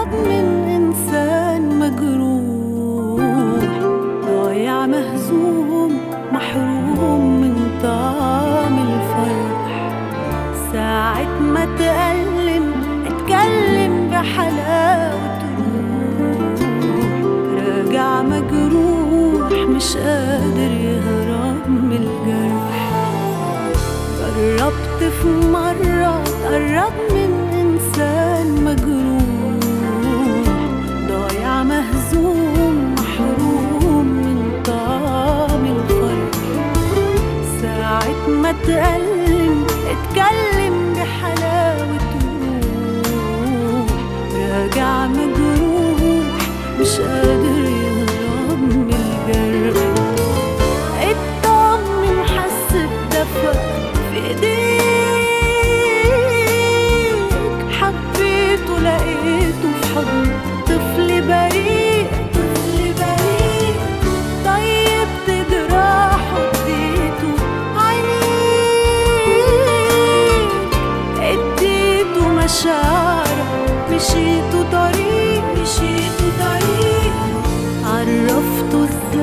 قرب من إنسان مجروح ضايع مهزوم محروم من طعم الفرح ساعة ما تألم اتكلم بحلاوة روح راجع مجروح مش قادر يهرب من الجرح جربت في مرة تقرب من إنسان مجروح ضايع مهزوم محروم من طعم الفرح ساعة ما تألم اتكلم بحلاوة روح راجع مجروح مش قادر يهرب من الجرح اطمن حس بدفى في ايديك حبيته لقيته في حضن طفل بريء طفل بريء طيبت جراحه اديته عينيك اديته مشاعرك مشيته طريق مشيته طريق عرفته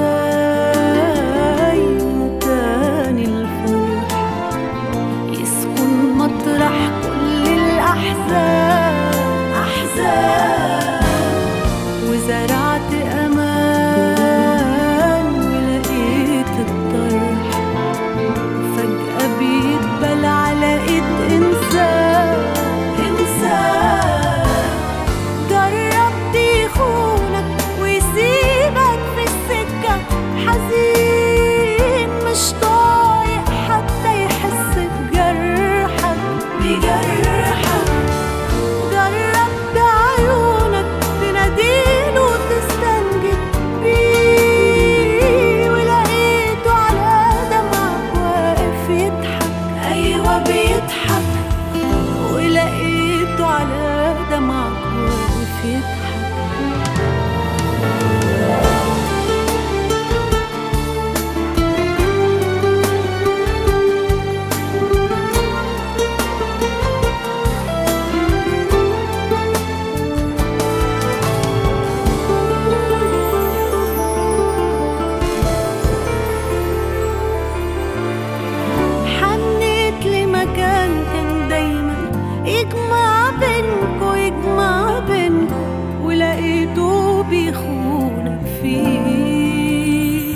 ازاي من تاني الفرح يسكن مطرح كل الأحزان أحزان وزرعت أمان ولقيت الطرح فجأة بيتبل على إيد إنسان إنسان جربت يخونك ويسيبك في السكة حزين مش طايق حتى يحس بجرحك بجرحك جربت عيونك تناديله وتستنجد بيه ولقيته على دمعك واقف يضحك أيوة بيضحك ولقيته على دمعك واقف يضحك حنيت لمكان كان دايما يجمع بينكو يجمع بينكو ولقيته بيخونك فيه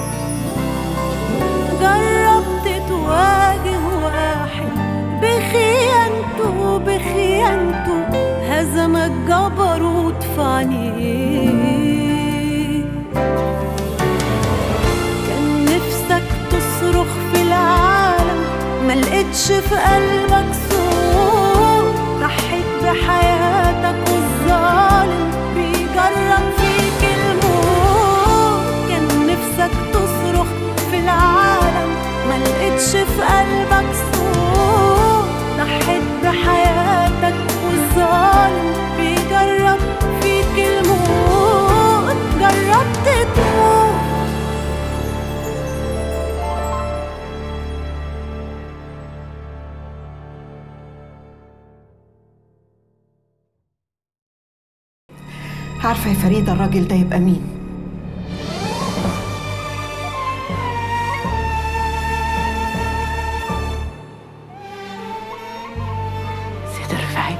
جربت تواجه واحد بخيانته بخيانته هزمك جبروت في عينيه كان نفسك تصرخ في العالم ما لقيتش في قلبك صوت ضحيت بحياتك والظالم بيجرب فيك الموت كان نفسك تصرخ في العالم ما لقيتش في قلبك صوت ضحيت بحياتك والظالم بيجرب فيك الموت جربت تموت عارفة يا فريدة الراجل ده يبقى مين سيد رفعي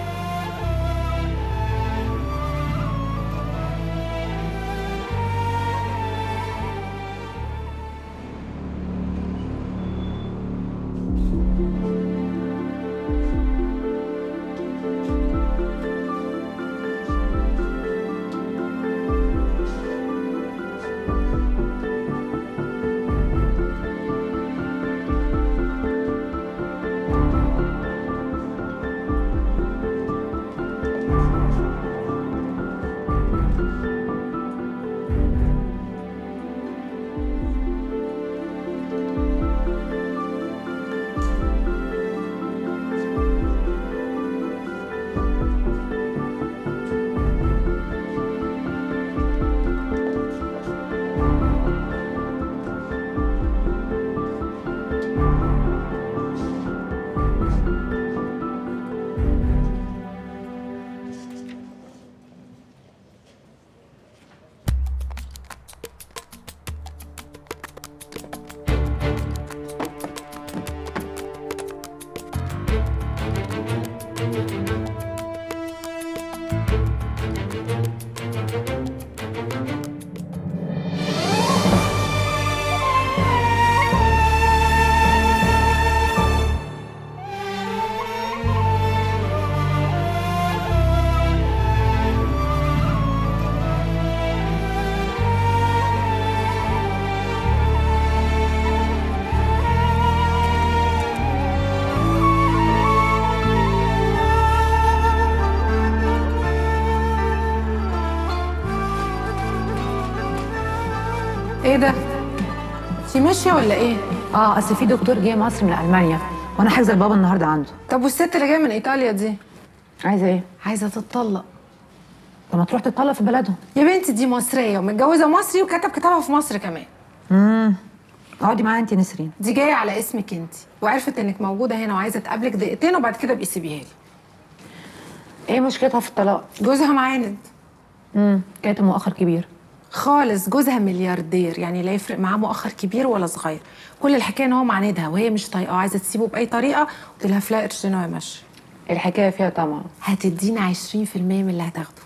ايه ده؟ انت ماشيه ولا ايه؟ اه اصل في دكتور جاي مصر من المانيا وانا حاجزه لبابا النهارده عنده طب والست اللي جايه من ايطاليا دي عايزه ايه؟ عايزه تتطلق طب ما تروح تتطلق في بلدهم يا بنتي دي مصريه ومتجوزه مصري وكتب كتابها في مصر كمان اقعدي معايا انت نسرين دي جايه على اسمك انت وعرفت انك موجوده هنا وعايزه تقابلك دقيقتين وبعد كده بقي سيبيها لي ايه مشكلتها في الطلاق؟ جوزها معاند امم كانت مؤخر كبير خالص جوزها ملياردير يعني لا يفرق معاه مؤخر كبير ولا صغير كل الحكايه ان هو معاندها وهي مش طايقاه عايزه تسيبه باي طريقه قلت لها فلا قرشين وهي ماشيه الحكايه فيها طمع هتدينا 20% من اللي هتاخده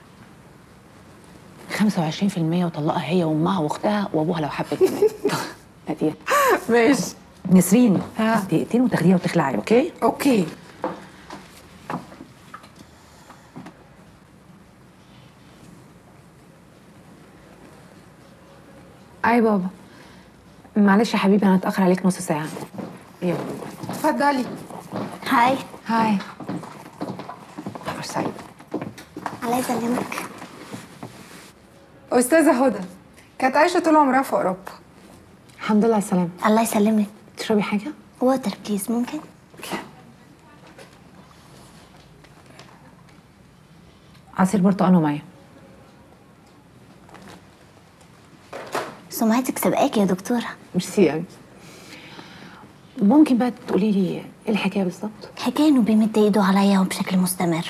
25% وطلقها هي وامها واختها وابوها لو حبت كمان ناديه ماشي نسرين ها. دقيقتين وتاخديها وتخلعي اوكي؟ اوكي اي بابا معلش يا حبيبي انا هتاخر عليك نص ساعه يلا اتفضلي هاي هاي خبر سعيد الله يسلمك استاذه هدى كانت عايشه طول عمرها في اوروبا الحمد لله على السلامه الله يسلمك تشربي حاجه؟ ووتر بليز ممكن عصير برتقال وميه سمعتك سبقاكي يا دكتورة ميرسي قوي ممكن بقى تقولي لي ايه الحكايه بالظبط؟ حكاية انه بيمد ايده عليا بشكل مستمر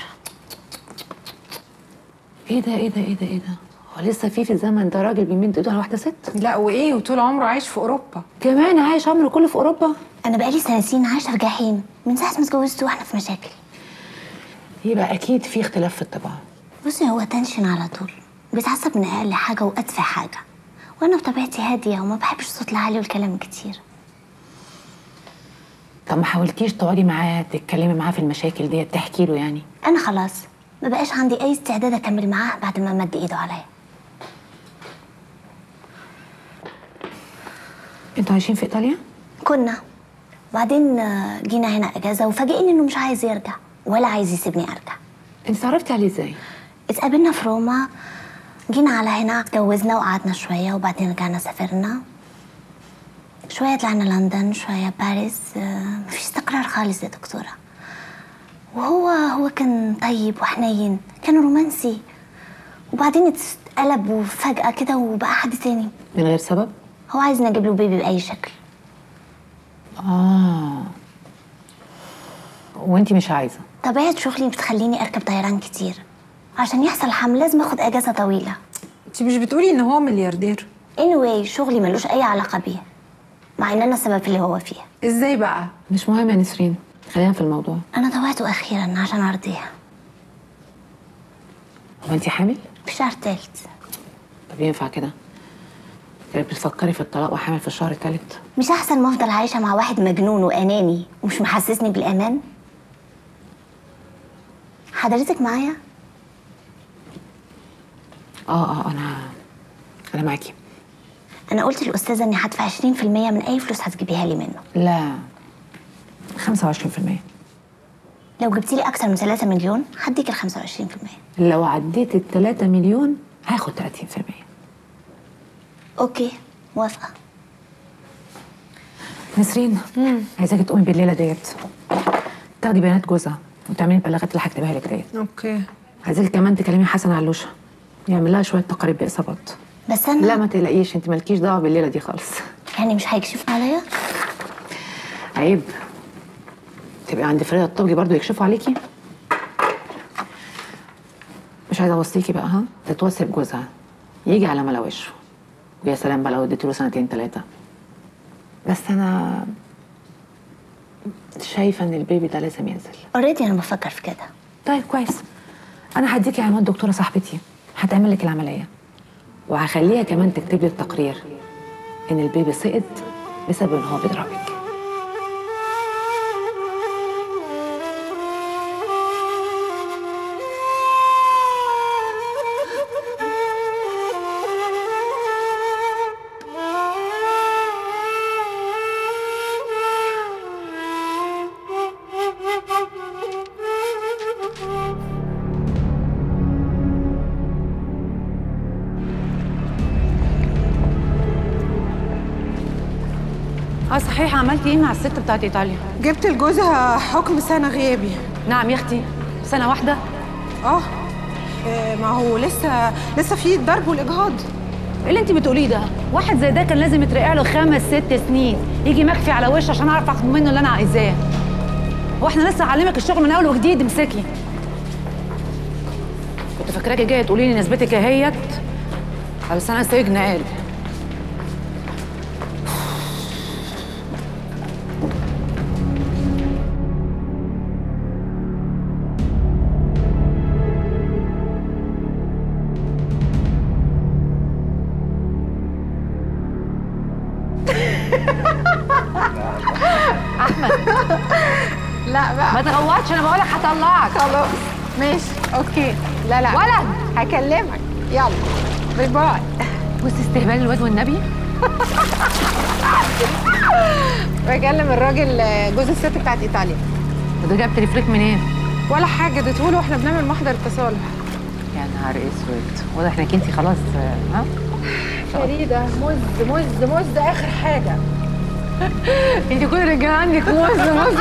ايه ده ايه ده ايه ده ايه ده؟ هو لسه في في الزمن ده راجل بيمد ايده على واحده ست؟ لا وايه وطول عمره عايش في اوروبا كمان عايش عمره كله في اوروبا؟ انا بقالي سنتين عايشة في جحيم من ساعة ما اتجوزت واحنا في مشاكل يبقى اكيد في اختلاف في الطباع بصي هو تنشن على طول بيتعصب من اقل حاجة واتفه حاجة وانا بطبيعتي هادية وما بحبش الصوت العالي والكلام كتير طب ما حاولتيش تقعدي معاه تتكلمي معاه في المشاكل ديت تحكي له يعني انا خلاص ما بقاش عندي اي استعداد اكمل معاه بعد ما مد ايده عليا انتوا عايشين في ايطاليا؟ كنا بعدين آه، جينا هنا اجازه وفاجئني انه مش عايز يرجع ولا عايز يسيبني ارجع انت اتعرفتي عليه ازاي؟ اتقابلنا في روما جينا على هنا اتجوزنا وقعدنا شويه وبعدين رجعنا سافرنا شويه طلعنا لندن شويه باريس آه، مفيش استقرار خالص يا دكتوره وهو هو كان طيب وحنين كان رومانسي وبعدين اتقلب وفجأة كده وبقى حد تاني من غير سبب؟ هو عايز نجيب له بيبي بأي شكل اه وانت مش عايزه طبيعة شغلي بتخليني أركب طيران كتير عشان يحصل حمل لازم أخد أجازة طويلة انت مش بتقولي ان هو ملياردير anyway شغلي ملوش أي علاقة بيه مع إن أنا السبب في اللي هو فيه ازاي بقى مش مهم يا نسرين خلينا في الموضوع أنا طوعته أخيرا عشان أرضيها هو انت حامل؟ في شهر تالت طب ينفع كده؟ كانت بتفكري في الطلاق وحامل في الشهر الثالث؟ مش أحسن ما أفضل عايشة مع واحد مجنون وأناني ومش محسسني بالأمان حضرتك معايا؟ اه اه انا انا معاكي أنا قلت للأستاذة إني هدفع 20% من أي فلوس هتجيبيها لي منه لا 25% لو جبتي لي أكتر من 3 مليون هديك ال 25% لو عديت ال 3 مليون هاخد 30% أوكي موافقة نسرين عايزاكي تقومي بالليله ديت تاخدي بيانات جوزها وتعملي البلاغات اللي هكتبها لك ديت اوكي عايزاكي كمان تكلمي حسن علوشه يعمل لها شويه تقارير باصابات بس أنا لا ما تقلقيش انت مالكيش دعوه بالليله دي خالص يعني مش هيكشفوا عليا؟ عيب تبقي عند فريق الطبي برضو يكشفوا عليكي مش عايزه اوصيكي بقى ها تتوصي بجوزها يجي على ملا وشه ويا سلام بقى لو اديتي له سنتين ثلاثه بس انا شايفه ان البيبي ده لازم ينزل اوريدي أنا بفكر في كده طيب كويس انا هديكي عنوان دكتوره صاحبتي هتعمل لك العمليه وهخليها كمان تكتب لي التقرير ان البيبي سقط بسبب ان هو بيضربك اه صحيح عملتي ايه مع الست بتاعت ايطاليا جبت لجوزها حكم سنه غيابي نعم يا اختي سنه واحده اه آه، ما هو لسه لسه في الضرب والاجهاض ايه اللي انت بتقوليه ده واحد زي ده كان لازم يترقع له خمس ست سنين يجي مكفي على وشه عشان اعرف اخد منه اللي انا عايزاه هو احنا لسه هعلمك الشغل من اول وجديد امسكي كنت فاكراكي جايه تقولي لي نسبتك اهيت بس انا سجن قال لا بقى ما تغوطش انا بقولك هطلعك خلاص ماشي اوكي لا لا ولد هكلمك يلا باي باي بص استهبال الواد والنبي بكلم الراجل آه، جوز الست بتاعت ايطاليا وده جاب تليفونك منين؟ ولا حاجه اديته له واحنا بنعمل محضر اتصال يا نهار اسود واضح انك انت خلاص ها فريده مز مز مز اخر حاجه انت كل الرجاله عندك موز موز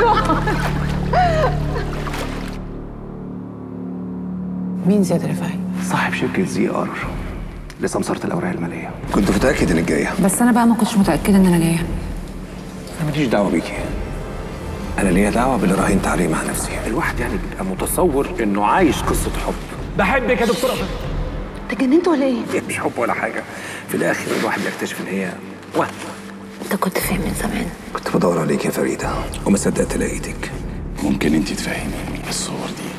مين زياد رفاعي؟ صاحب شركة زي ار لسه مسارة الأوراق المالية كنت متأكد إنك جاية بس انا بقى ما كنتش متاكده ان انا جايه أنا ماليش دعوة بيكي أنا ليا دعوة باللي راهنت عليه مع نفسي الواحد يعني بيبقى متصور إنه عايش قصة حب بحبك يا دكتورة تجننت ولا ايه؟ مش حب ولا حاجة في الآخر الواحد بيكتشف إن هي وهم انت كنت فين من زمان؟ كنت بدور عليك يا فريدة وما صدقت لقيتك ممكن انت تفهميني الصور دي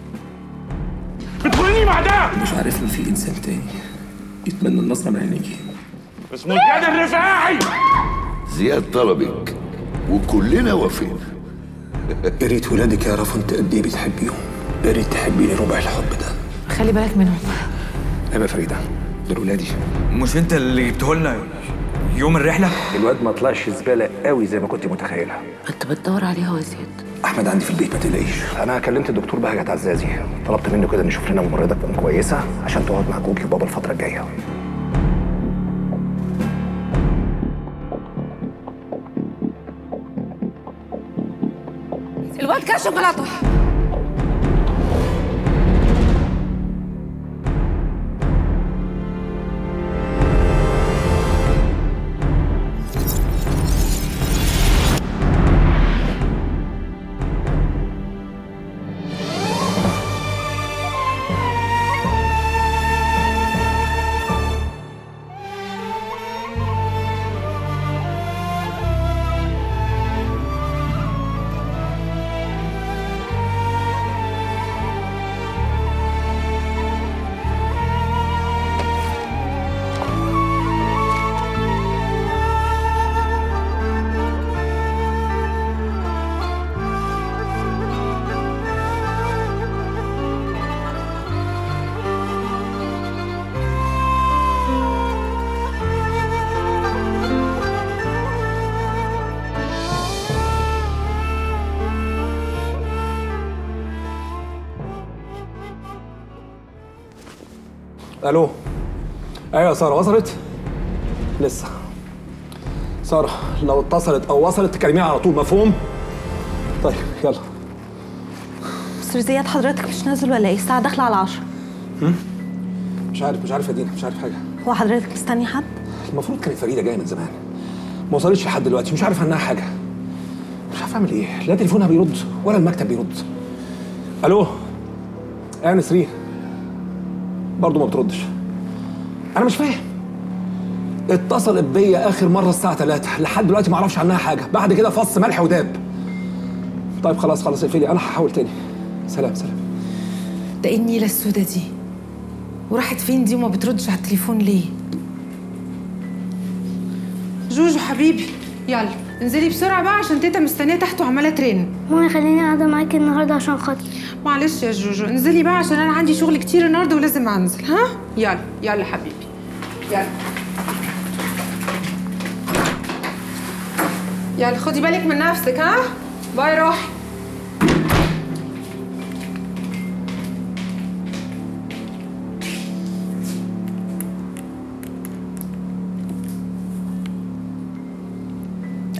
بتخوني مع ده مش عارف لو في إنسان تاني يتمنى النصر من عينيكي اسمه زياد الرفاعي زياد طلبك وكلنا وافقنا يا ريت ولادك يعرفوا أنت قد إيه بتحبيهم يا ريت تحبيني ربع الحب ده خلي بالك منهم أيوة يا فريدة دول ولادي مش انت اللي جبته لنا يوم الرحله الواد ما طلعش زبالة قوي زي ما كنت متخيلة انت بتدور عليها يا زياد أحمد عندي في البيت ما تقلقيش أنا كلمت الدكتور بهجت عزازي طلبت منه كده نشوف لنا ممرضة تكون كويسة عشان تقعد مع كوكي وبابا الفترة الجاية الواد كان شوكولاته الو ايوه يا ساره وصلت لسه ساره لو اتصلت او وصلت تكلميها على طول مفهوم طيب يلا مستر زياد حضرتك مش نازل ولا ايه الساعة داخلة على العشرة مش عارف مش عارف يا دينا مش عارف حاجه هو حضرتك مستني حد؟ المفروض كانت فريده جايه من زمان ما وصلتش لحد دلوقتي مش عارف عنها حاجه مش عارف اعمل ايه لا تليفونها بيرد ولا المكتب بيرد الو انا نسرين برضه ما بتردش انا مش فاهم اتصلت بيا اخر مره الساعه 3 لحد دلوقتي ما اعرفش عنها حاجه بعد كده فص ملح وداب طيب خلاص خلاص اقفلي انا هحاول تاني سلام سلام ده ايه النيله السودا دي وراحت فين دي وما بتردش على التليفون ليه جوجو حبيبي يلا انزلي بسرعه بقى عشان تيتا مستنيه تحت وعماله ترن ماما خليني قاعدة معاكي النهاردة عشان خاطري معلش يا جوجو انزلي بقى عشان انا عندي شغل كتير النهارده ولازم انزل ها يلا يلا حبيبي يلا يلا خدي بالك من نفسك ها باي روحي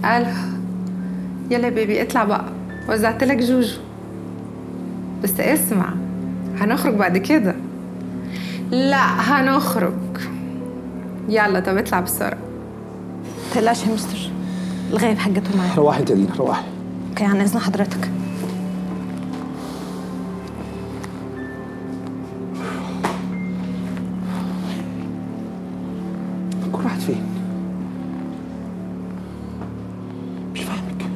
الو يلا يا بيبي اطلع بقى وزعت لك جوجو بس اسمع هنخرج بعد كده لا هنخرج يلا طب اطلع بسرعه تقلقش يا مستر الغايب حاجته معايا روحي انت يا دينا روحي اوكي عن اذن حضرتك كل واحد فين؟ مش فاهمك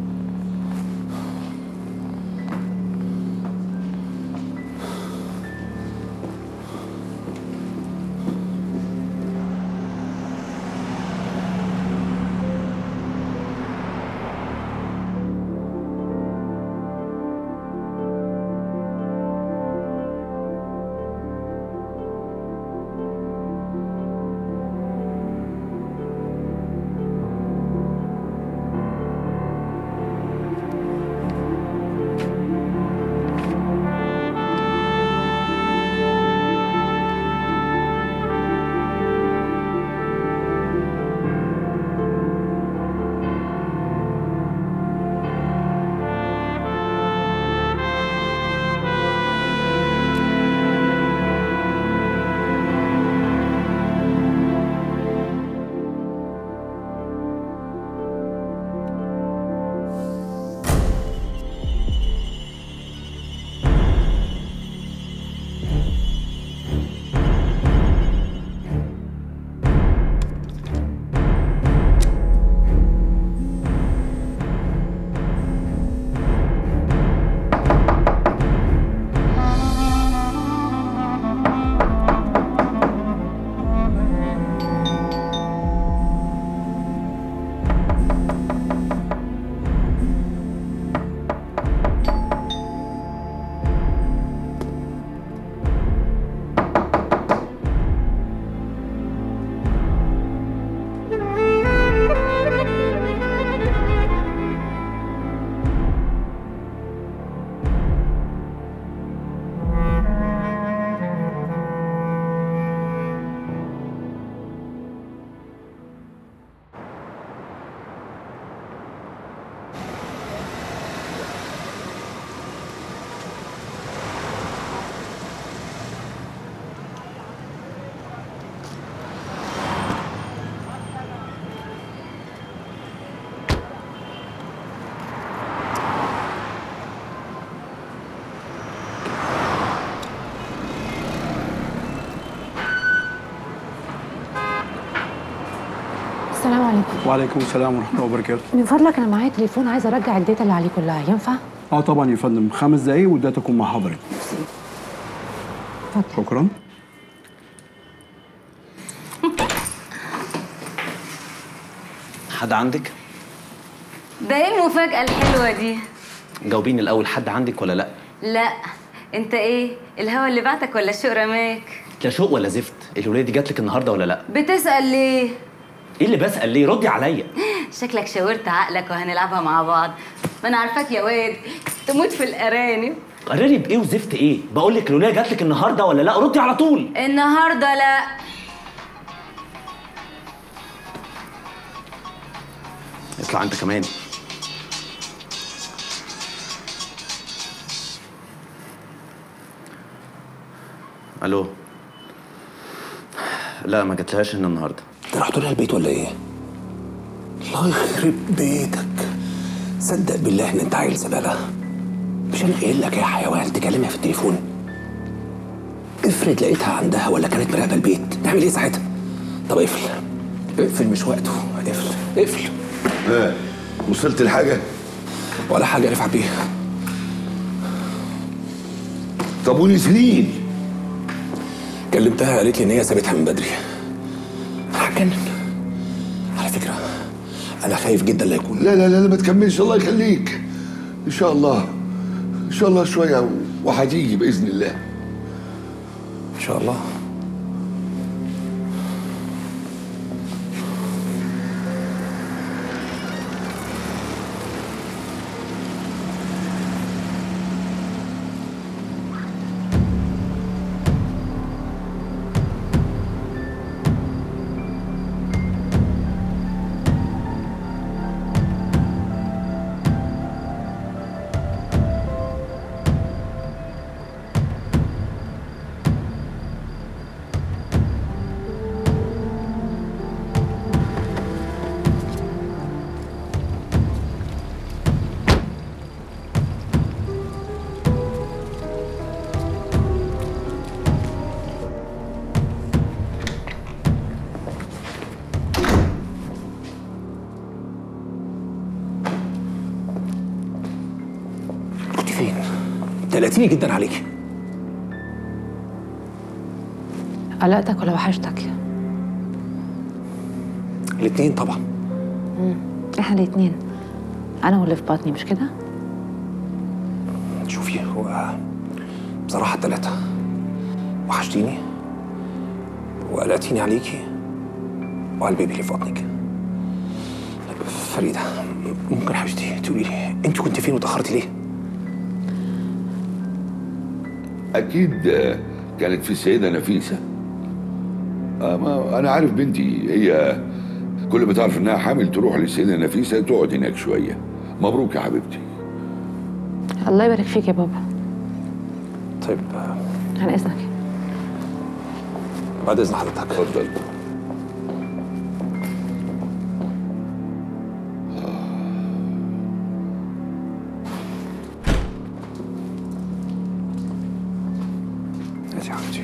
السلام عليكم وعليكم السلام ورحمه الله وبركاته من فضلك انا معايا تليفون عايزه ارجع الداتا اللي عليه كلها ينفع اه طبعا يا فندم خمس دقايق والداتا تكون مع حضرتك شكرا حد عندك؟ ده ايه المفاجأة الحلوة دي؟ جاوبيني الأول حد عندك ولا لأ؟ لا انت ايه؟ الهوا اللي بعتك ولا الشوق رماك؟ لا شوق ولا زفت الولية دي جات لك النهاردة ولا لأ؟ بتسأل ليه؟ إيه اللي بسأل ليه؟ ردي عليا شكلك شاورت عقلك وهنلعبها مع بعض ما انا عارفاك يا واد تموت في الارانب قرري بإيه وزفت إيه؟ بقول لك الولية جات لك النهاردة ولا لأ؟ ردي على طول النهارده لا اطلع أنت كمان ألو لا ما جاتلهاش هنا النهارده انت رحتوا لها البيت ولا ايه؟ الله يخرب بيتك صدق بالله ان انت عيل زباله مش انا قايل لك يا حيوان تكلمها في التليفون افرض لقيتها عندها ولا كانت مراقبه البيت نعمل ايه ساعتها؟ طب اقفل اقفل مش وقته اقفل اقفل ها وصلت لحاجه؟ ولا حاجه رفع بيها طب ونسرين؟ كلمتها قالت لي ان هي سابتها من بدري هتجنن على فكره انا خايف جدا لا يكون لا لا لا ما تكملش الله يخليك ان شاء الله ان شاء الله شويه وهتيجي باذن الله ان شاء الله فين؟ تلاتيني جدا عليكي قلقتك ولا وحشتك؟ الاتنين طبعا مم. احنا الاتنين انا واللي في بطني مش كده؟ شوفي هو بصراحة التلاتة وحشتيني وقلقتيني عليكي وعلى البيبي اللي في بطنك فريدة ممكن حبيبتي تقولي لي انت كنت فين وتأخرتي ليه؟ اكيد آه، كانت في السيده نفيسه آه، ما انا عارف بنتي هي كل ما تعرف انها حامل تروح للسيده نفيسه تقعد هناك شويه مبروك يا حبيبتي الله يبارك فيك يا بابا طيب عن اذنك بعد اذن حضرتك اتفضل ماشي يا حبيبتي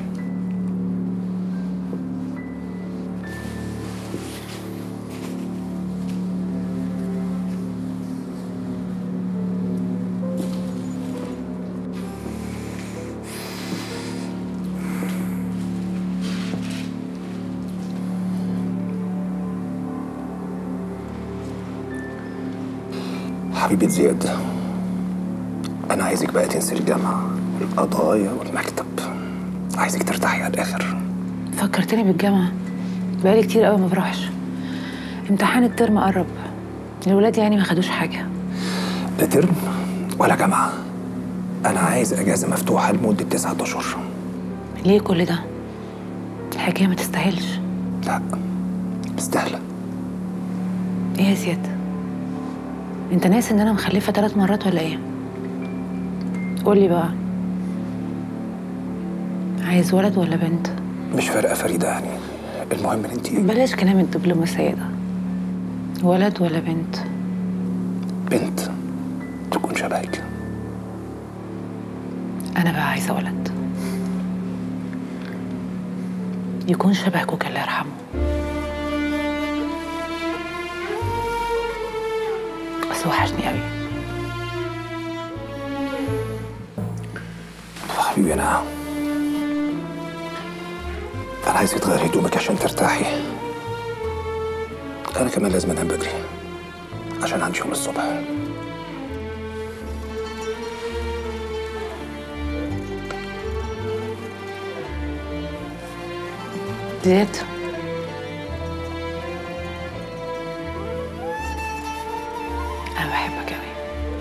حبيبة زياد أنا عايزك بقى تنسي الجامعة والقضايا والمكتب عايزك ترتاحي على الآخر فكرتني بالجامعة بقالي كتير قوي ما بروحش امتحان الترم قرب الولاد يعني ما خدوش حاجة لا ترم ولا جامعة أنا عايز أجازة مفتوحة لمدة تسعة أشهر ليه كل ده؟ الحكاية ما تستاهلش لا مستاهلة ايه يا زياد؟ انت ناسي ان انا مخلفة ثلاث مرات ولا ايه؟ قولي بقى عايز ولد ولا بنت؟ مش فارقة فريدة يعني المهم إن أنت بلاش كلام الدبلوماسية ده ولد ولا بنت؟ بنت تكون شبهك أنا بقى عايزة ولد يكون شبه كوكا الله يرحمه بس وحشني قوي حبيبي أنا أنا عايزك تغيري هدومك عشان ترتاحي أنا كمان لازم أنام بدري عشان عندي يوم الصبح زياد أنا بحبك قوي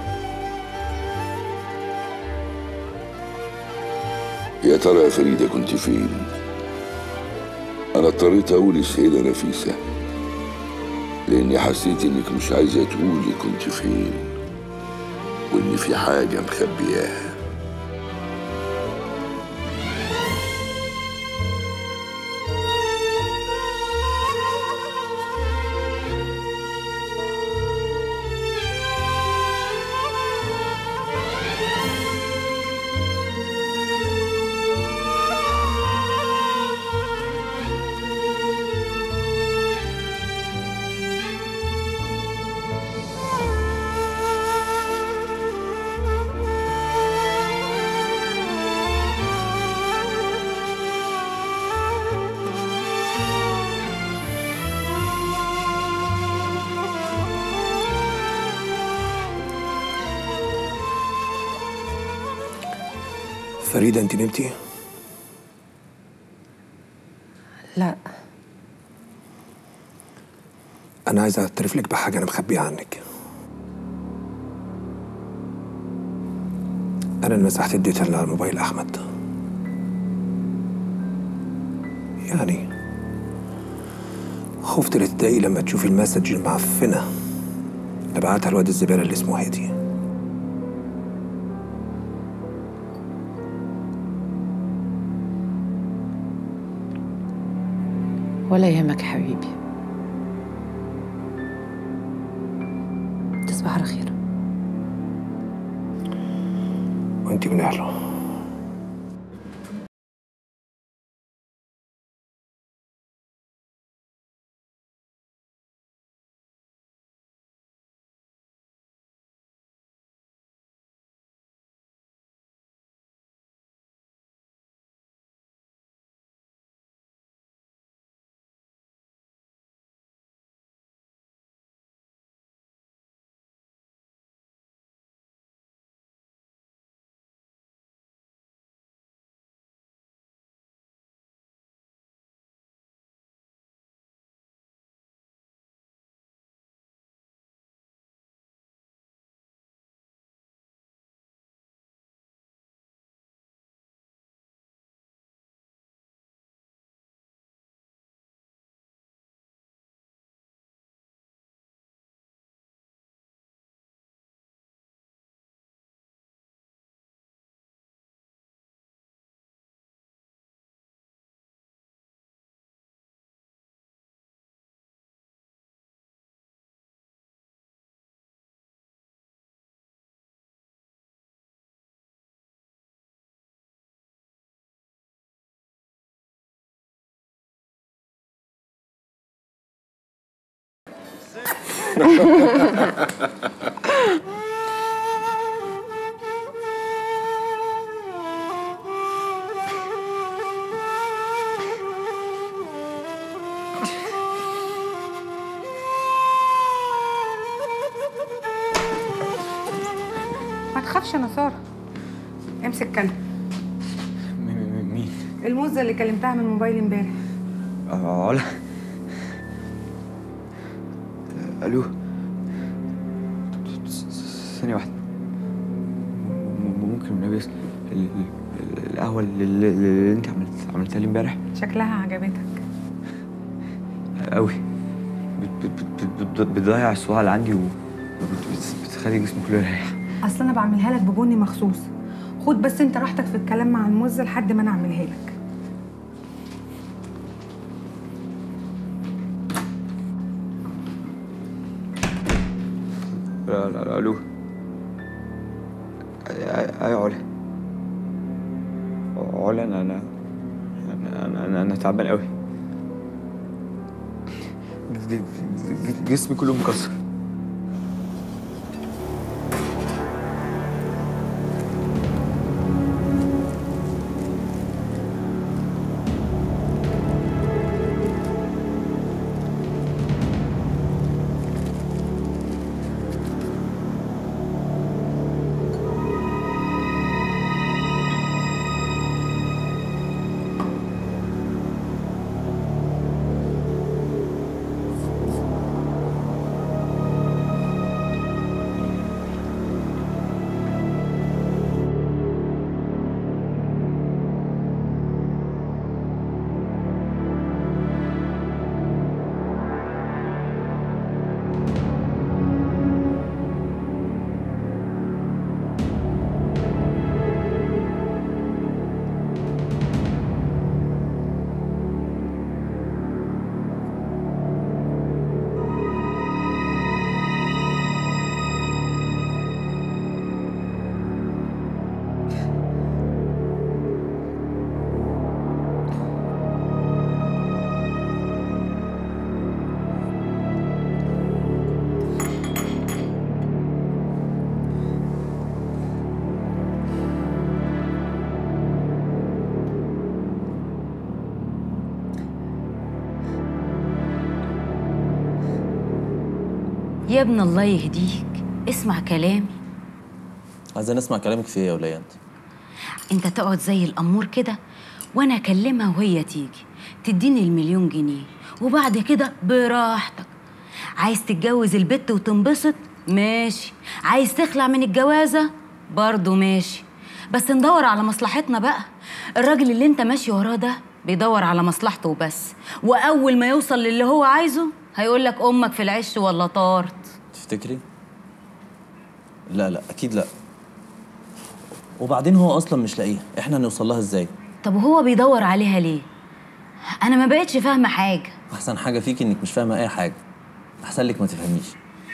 يا ترى يا فريده كنت فين انا اضطريت اقول السيده نفيسه لاني حسيت انك مش عايزه تقولي كنت فين وان في حاجه مخبياها فريدة أنت نمتي؟ لا أنا عايز أعترف لك بحاجة أنا مخبيها عنك أنا اللي مسحت الداتا اللي على موبايل أحمد يعني خفت لا تتضايقي لما تشوفي المسج المعفنة اللي بعتها الواد الزبالة اللي اسمه هادي ولا يهمك يا حبيبي تصبح على خير وأنت من أهله ما تخافش يا نصارى امسك كلب مين؟ الموزة اللي كلمتها من موبايل امبارح آه، علا الو ثانية واحدة م- ممكن النبي ال- ال- ال- القهوة اللي, اللي- اللي انت عملت عملتها لي امبارح شكلها عجبتك قوي بت- بت- بت- بت- بتضيع الصداع اللي عندي وبتخلي جسمي كله يريح اصل انا بعملها لك ببني مخصوص خد بس انت راحتك في الكلام مع الموزة لحد ما انا اعملها لك لا لا لا الو أي- ايوه علا علا انا انا انا انا, أنا, أنا تعبان قوي ج- ج- ج- جسمي كله مكسر يا ابن الله يهديك اسمع كلامي عايزين نسمع كلامك في ايه يا وليه انت انت تقعد زي الامور كده وانا اكلمها وهي تيجي تديني المليون جنيه وبعد كده براحتك عايز تتجوز البت وتنبسط ماشي عايز تخلع من الجوازه برضه ماشي بس ندور على مصلحتنا بقى الراجل اللي انت ماشي وراه ده بيدور على مصلحته وبس واول ما يوصل للي هو عايزه هيقول لك امك في العش ولا طارت تفتكري لا لا اكيد لا وبعدين هو اصلا مش لاقيها احنا هنوصل لها ازاي طب وهو بيدور عليها ليه انا ما بقتش فاهمه حاجه احسن حاجه فيك انك مش فاهمه اي حاجه احسن لك ما تفهميش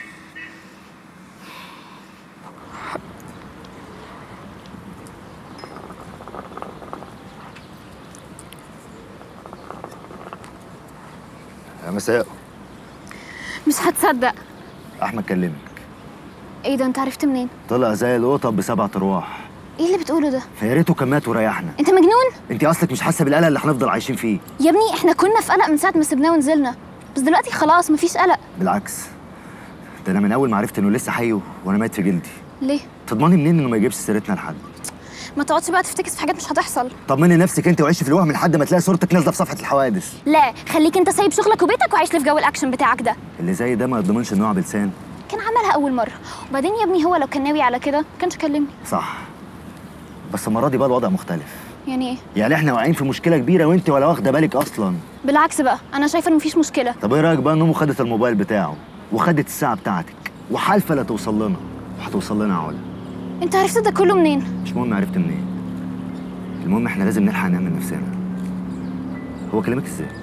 يا مساء مش هتصدق احمد كلمك ايه ده انت عرفت منين طلع زي القطط بسبع ارواح ايه اللي بتقوله ده فيا ريته كان مات وريحنا انت مجنون انت اصلك مش حاسه بالقلق اللي هنفضل عايشين فيه يا ابني احنا كنا في قلق من ساعه ما سيبناه ونزلنا بس دلوقتي خلاص مفيش قلق بالعكس ده انا من اول ما عرفت انه لسه حي وانا ميت في جلدي ليه تضمني منين انه ما يجيبش سيرتنا لحد ما تقعدش بقى تفتكس في حاجات مش هتحصل طمني نفسك انت وعيشي في الوهم لحد ما تلاقي صورتك نازله في صفحه الحوادث لا خليك انت سايب شغلك وبيتك وعايش لي في جو الاكشن بتاعك ده اللي زي ده ما يضمنش انه يقع بلسان كان عملها اول مره وبعدين يا ابني هو لو كان ناوي على كده ما كانش كلمني صح بس المره دي بقى الوضع مختلف يعني ايه يعني احنا واقعين في مشكله كبيره وانت ولا واخده بالك اصلا بالعكس بقى انا شايفه ان مفيش مشكله طب ايه رايك بقى ان امه خدت الموبايل بتاعه وخدت الساعه بتاعتك وحالفه لا توصل لنا وهتوصل لنا يا علا انت عرفت ده كله منين مش مهم عرفت منين المهم احنا لازم نلحق نعمل نفسنا هو كلامك ازاي